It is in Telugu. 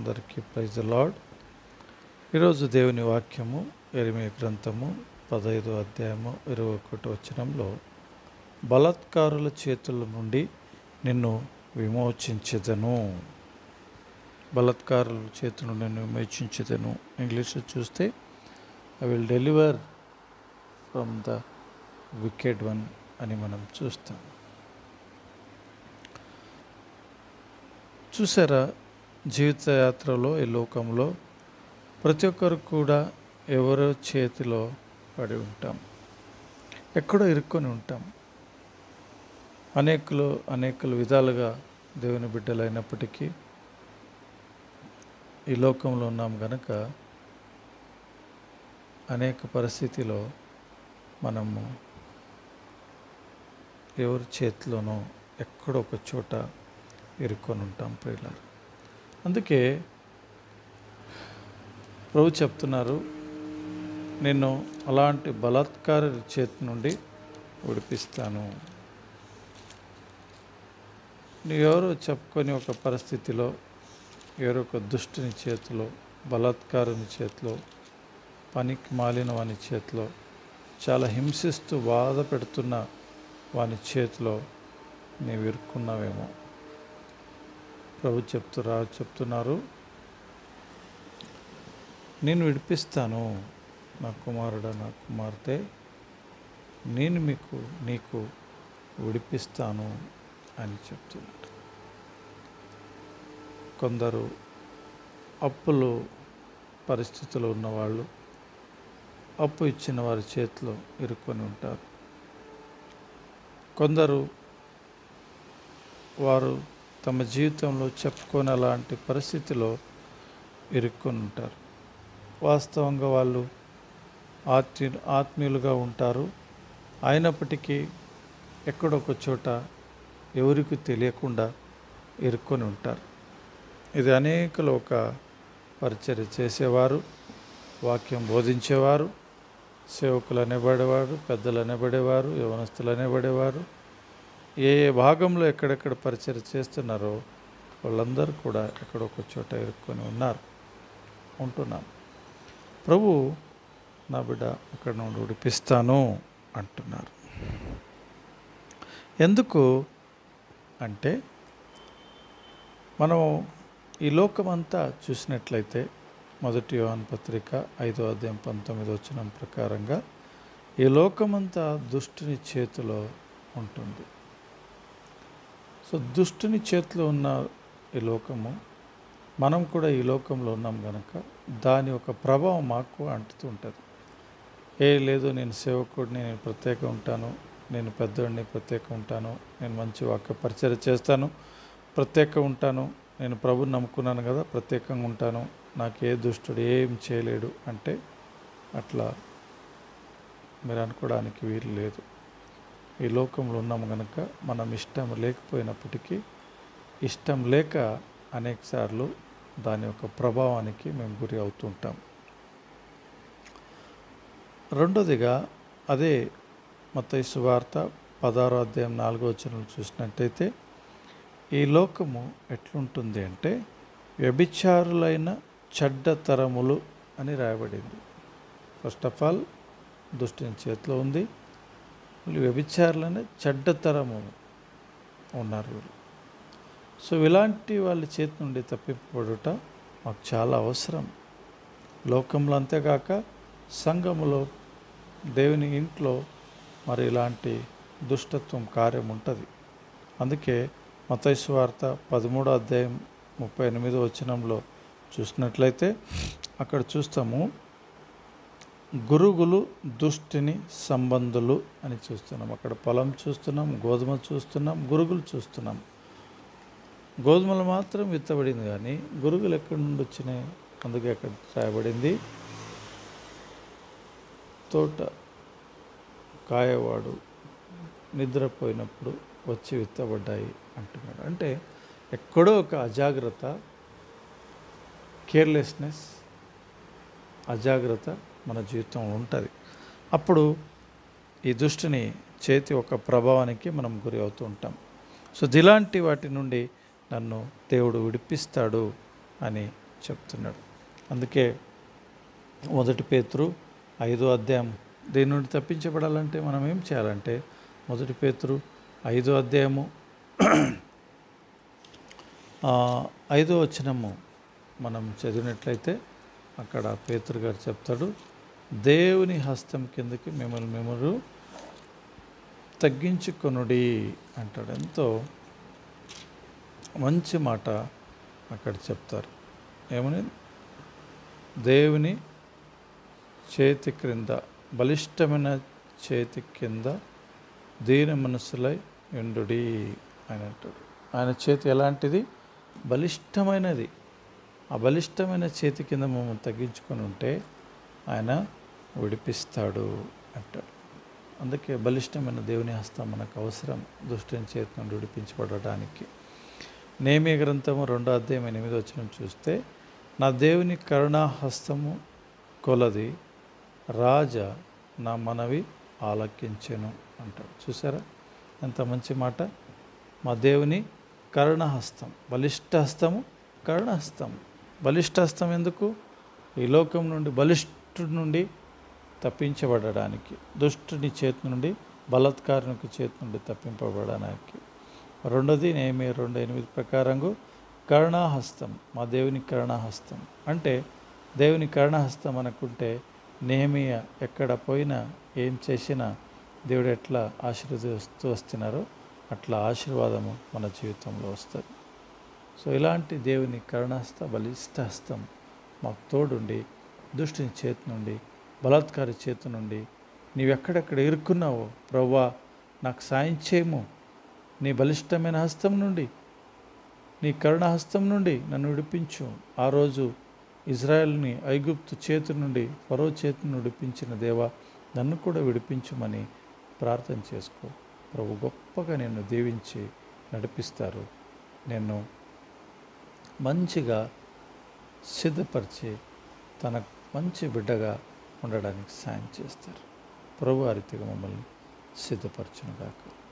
అందరికీ ప్రైజ్ ద లార్డ్ ఈరోజు దేవుని వాక్యము ఎరిమే గ్రంథము పదహైదో అధ్యాయము ఇరవై ఒకటి వచనంలో బలాత్కారుల చేతుల నుండి నిన్ను విమోచించదను బలాత్కారుల చేతులు నేను విమోచించదను ఇంగ్లీష్లో చూస్తే I will deliver from the wicked one అని మనం చూస్తాం చూసారా జీవిత యాత్రలో ఈ లోకంలో ప్రతి ఒక్కరు కూడా ఎవరో చేతిలో పడి ఉంటాం ఎక్కడో ఇరుక్కొని ఉంటాం అనేకులు అనేక విధాలుగా దేవుని బిడ్డలైనప్పటికీ ఈ లోకంలో ఉన్నాం గనక అనేక పరిస్థితిలో మనము ఎవరి చేతిలోనో ఎక్కడో ఒక చోట ఇరుక్కొని ఉంటాం ప్రియులారు అందుకే ప్రభు చెప్తున్నారు నిన్ను అలాంటి బలాత్కార చేతి నుండి విడిపిస్తాను ఎవరో చెప్పుకొని ఒక పరిస్థితిలో ఎవరో ఒక దుష్టుని చేతిలో బలాత్కారుని చేతిలో పనికి మాలిన వాని చేతిలో చాలా హింసిస్తూ బాధ పెడుతున్న వాని చేతిలో నీవు ఇరుక్కున్నావేమో ప్రభు చెప్తురా చెప్తున్నారు నేను విడిపిస్తాను నా కుమారుడా నా కుమార్తె నేను మీకు నీకు విడిపిస్తాను అని చెప్తున్నాడు కొందరు అప్పులు పరిస్థితులు ఉన్నవాళ్ళు అప్పు ఇచ్చిన వారి చేతిలో ఇరుక్కొని ఉంటారు కొందరు వారు తమ జీవితంలో చెప్పుకొని అలాంటి పరిస్థితిలో ఇరుక్కొని ఉంటారు వాస్తవంగా వాళ్ళు ఆత్మీ ఆత్మీయులుగా ఉంటారు అయినప్పటికీ ఎక్కడొక చోట ఎవరికి తెలియకుండా ఇరుక్కొని ఉంటారు ఇది అనేకలు ఒక పరిచర్య చేసేవారు వాక్యం బోధించేవారు సేవకులు అనేబడేవారు పెద్దలు అనేబడేవారు యవనస్తులు అనేబడేవారు ఏ ఏ భాగంలో ఎక్కడెక్కడ పరిచయం చేస్తున్నారో వాళ్ళందరూ కూడా ఎక్కడొక చోట ఇరుక్కొని ఉన్నారు ఉంటున్నాను ప్రభు నా బిడ్డ అక్కడ నుండి ఉడిపిస్తాను అంటున్నారు ఎందుకు అంటే మనం ఈ లోకమంతా చూసినట్లయితే మొదటి యోహాన్ పత్రిక ఐదో అధ్యాయం పంతొమ్మిది వచ్చిన ప్రకారంగా ఈ లోకమంతా దుష్టుని చేతిలో ఉంటుంది సో దుష్టుని చేతిలో ఉన్న ఈ లోకము మనం కూడా ఈ లోకంలో ఉన్నాం కనుక దాని యొక్క ప్రభావం మాకు అంటుతూ ఉంటుంది ఏ లేదు నేను సేవకుడిని నేను ప్రత్యేక ఉంటాను నేను పెద్దోడిని ప్రత్యేక ఉంటాను నేను మంచి వాక్య పరిచయం చేస్తాను ప్రత్యేక ఉంటాను నేను ప్రభుని నమ్ముకున్నాను కదా ప్రత్యేకంగా ఉంటాను నాకు ఏ దుష్టుడు ఏం చేయలేడు అంటే అట్లా మీరు అనుకోవడానికి వీలు లేదు ఈ లోకంలో ఉన్నాము కనుక మనం ఇష్టం లేకపోయినప్పటికీ ఇష్టం లేక అనేకసార్లు దాని యొక్క ప్రభావానికి మేము గురి అవుతుంటాం రెండోదిగా అదే మత సువార్త పదారో అధ్యాయం నాలుగో వచనం చూసినట్టయితే ఈ లోకము ఎట్లుంటుంది అంటే వ్యభిచారులైన చెడ్డ తరములు అని రాయబడింది ఫస్ట్ ఆఫ్ ఆల్ దుష్టిని చేతిలో ఉంది మళ్ళీ వ్యభిచారులనే చెడ్డ తరము ఉన్నారు వీళ్ళు సో ఇలాంటి వాళ్ళ చేతి నుండి తప్పింపబడుట మాకు చాలా అవసరం లోకంలో అంతేకాక సంఘములో దేవుని ఇంట్లో మరి ఇలాంటి దుష్టత్వం కార్యం ఉంటుంది అందుకే మతైసు వార్త పదమూడో అధ్యాయం ముప్పై ఎనిమిదో వచనంలో చూసినట్లయితే అక్కడ చూస్తాము గురుగులు దుష్టిని సంబంధులు అని చూస్తున్నాం అక్కడ పొలం చూస్తున్నాం గోధుమ చూస్తున్నాం గురుగులు చూస్తున్నాం గోధుమలు మాత్రం విత్తబడింది కానీ గురుగులు ఎక్కడి నుండి వచ్చినాయి అందుకే అక్కడ రాయబడింది తోట కాయవాడు నిద్రపోయినప్పుడు వచ్చి విత్తబడ్డాయి అంటున్నాడు అంటే ఎక్కడో ఒక అజాగ్రత్త కేర్లెస్నెస్ అజాగ్రత్త మన జీవితంలో ఉంటుంది అప్పుడు ఈ దుష్టిని చేతి ఒక ప్రభావానికి మనం గురి అవుతూ ఉంటాం సో ఇలాంటి వాటి నుండి నన్ను దేవుడు విడిపిస్తాడు అని చెప్తున్నాడు అందుకే మొదటి పేతురు ఐదో అధ్యాయం దీని నుండి తప్పించబడాలంటే మనం ఏం చేయాలంటే మొదటి పేతురు ఐదో అధ్యాయము ఆ, ఐదో వచనము మనం చదివినట్లయితే అక్కడ పేతురు గారు చెప్తాడు దేవుని హస్తం కిందకి మిమ్మల్ని మిమ్మల్ని తగ్గించుకొనుడి అంటాడు ఎంతో మంచి మాట అక్కడ చెప్తారు ఏమని దేవుని చేతి క్రింద బలిష్టమైన చేతి కింద దీన మనసులై ఎండుడి అని అంటాడు ఆయన చేతి ఎలాంటిది బలిష్టమైనది ఆ బలిష్టమైన చేతి కింద మమ్మల్ని తగ్గించుకొని ఉంటే ఆయన విడిపిస్తాడు అంటాడు అందుకే బలిష్టమైన దేవుని హస్తం మనకు అవసరం దుష్టుని చేతి నుండి విడిపించబడడానికి నేమి గ్రంథము రెండో అధ్యాయం ఎనిమిది వచ్చిన చూస్తే నా దేవుని కరుణా హస్తము కొలది రాజ నా మనవి ఆలకించెను అంటాడు చూసారా ఎంత మంచి మాట మా దేవుని కరుణహస్తం బలిష్ట హస్తము కరుణహస్తం బలిష్ట హస్తం ఎందుకు ఈ లోకం నుండి బలిష్ఠుడి నుండి తప్పించబడడానికి దుష్టుని చేతి నుండి బలత్కారునికి చేతి నుండి తప్పింపబడడానికి రెండోది నేమే రెండు ఎనిమిది ప్రకారంగా కరుణాహస్తం మా దేవుని కరుణాహస్తం అంటే దేవుని కరుణాహస్తం అనుకుంటే నేమియ ఎక్కడ పోయినా ఏం చేసినా దేవుడు ఎట్లా ఆశీర్వదిస్తూ వస్తున్నారో అట్లా ఆశీర్వాదము మన జీవితంలో వస్తుంది సో ఇలాంటి దేవుని కరుణాస్త బలిష్ట హస్తం మాకు తోడుండి దుష్టుని చేతి నుండి బలాత్కారి చేతి నుండి నీవెక్కడెక్కడ ఇరుక్కున్నావో ప్రవ్వా నాకు సాయం చేయము నీ బలిష్టమైన హస్తం నుండి నీ కరుణ హస్తం నుండి నన్ను విడిపించు ఆ రోజు ఇజ్రాయెల్ని ఐగుప్తు చేతి నుండి ఫరో చేతి నుండి విడిపించిన దేవా నన్ను కూడా విడిపించుమని ప్రార్థన చేసుకో ప్రభు గొప్పగా నిన్ను దీవించి నడిపిస్తారు నిన్ను మంచిగా సిద్ధపరిచి తన మంచి బిడ్డగా ఉండడానికి సాయం చేస్తారు ప్రభు ఆ రీతిగా మమ్మల్ని సిద్ధపరచునుగాక